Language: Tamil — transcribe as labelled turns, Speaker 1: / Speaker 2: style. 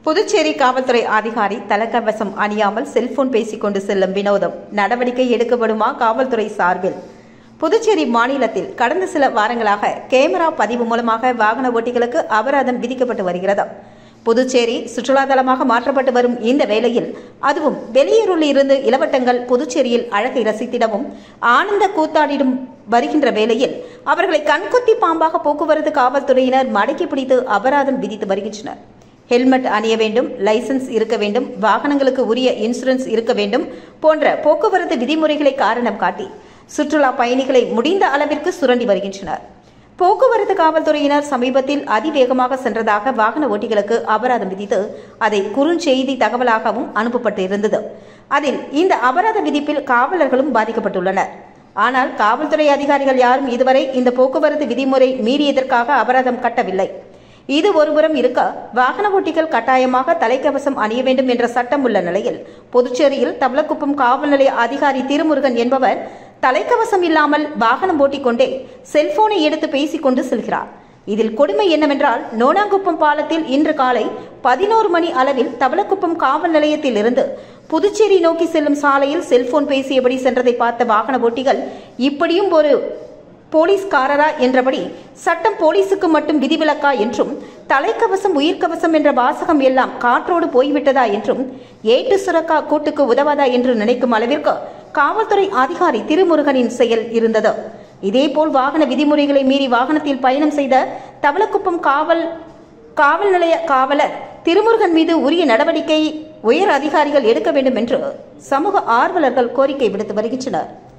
Speaker 1: புதுச்சேரி காவல்துறை அதிகாரி தலக்கவசம் அணியாமல் செல்போன் பேசிக்கொண்டு செல்லும் வினோதம் நடவடிக்கை எடுக்கப்படுமா காவல்துறை சார்பில் புதுச்சேரி மாநிலத்தில் கடந்த சில வாரங்களாக கேமரா பதிவு மூலமாக வாகன ஓட்டிகளுக்கு அபராதம் விதிக்கப்பட்டு வருகிறது புதுச்சேரி சுற்றுலா தலமாக மாற்றப்பட்டு வரும் இந்த வேளையில் அதுவும் வெளியூரில் இருந்து இளவட்டங்கள் புதுச்சேரியில் அழகை ரசித்திடவும் ஆனந்த கூத்தாடிடும் வருகின்ற வேளையில் அவர்களை கண்கொத்தி பாம்பாக போக்குவரத்து காவல்துறையினர் மடக்கி பிடித்து அபராதம் விதித்து வருகின்றனர் ஹெல்மெட் அணிய வேண்டும் லைசென்ஸ் இருக்க வேண்டும் வாகனங்களுக்கு உரிய இன்சூரன்ஸ் இருக்க வேண்டும் போன்ற போக்குவரத்து விதிமுறைகளை காரணம் காட்டி சுற்றுலா பயணிகளை முடிந்த அளவிற்கு சுரண்டி வருகின்றனர் போக்குவரத்து காவல்துறையினர் சமீபத்தில் அதிவேகமாக சென்றதாக வாகன ஓட்டிகளுக்கு அபராதம் விதித்து அதை குறுஞ்செய்தி தகவலாகவும் அனுப்பப்பட்டு இருந்தது அதில் இந்த அபராத விதிப்பில் காவலர்களும் பாதிக்கப்பட்டுள்ளனர் ஆனால் காவல்துறை அதிகாரிகள் யாரும் இதுவரை இந்த போக்குவரத்து விதிமுறை மீறியதற்காக அபராதம் கட்டவில்லை இது ஒருபுறம் இருக்க வாகன ஓட்டிகள் கட்டாயமாக தலைக்கவசம் அணிய வேண்டும் என்ற சட்டம் உள்ள நிலையில் புதுச்சேரியில் தவளக்குப்பம் காவல் நிலைய அதிகாரி திருமுருகன் என்பவர் தலைக்கவசம் இல்லாமல் வாகனம் ஓட்டிக்கொண்டே செல்போனை எடுத்து பேசிக்கொண்டு செல்கிறார் இதில் கொடுமை என்னவென்றால் நோனாங்குப்பம் பாலத்தில் இன்று காலை பதினோரு மணி அளவில் தவளக்குப்பம் காவல் நிலையத்தில் இருந்து புதுச்சேரி நோக்கி செல்லும் சாலையில் செல்போன் பேசியபடி சென்றதை பார்த்த வாகன ஓட்டிகள் இப்படியும் ஒரு போலீஸ்காரரா என்றபடி சட்டம் போலீசுக்கு மட்டும் விதிவிலக்கா என்றும் தலைக்கவசம் உயிர்க்கவசம் என்ற வாசகம் எல்லாம் காற்றோடு போய்விட்டதா என்றும் ஏட்டு சுரக்கா கூட்டுக்கு உதவாதா என்று நினைக்கும் அளவிற்கு காவல்துறை அதிகாரி திருமுருகனின் செயல் இருந்தது இதேபோல் வாகன விதிமுறைகளை மீறி வாகனத்தில் பயணம் செய்த தவளக்குப்பம் காவல் காவல் நிலைய காவலர் திருமுருகன் மீது உரிய நடவடிக்கை உயர் அதிகாரிகள் எடுக்க வேண்டும் என்று சமூக ஆர்வலர்கள் கோரிக்கை விடுத்து வருகின்றனர்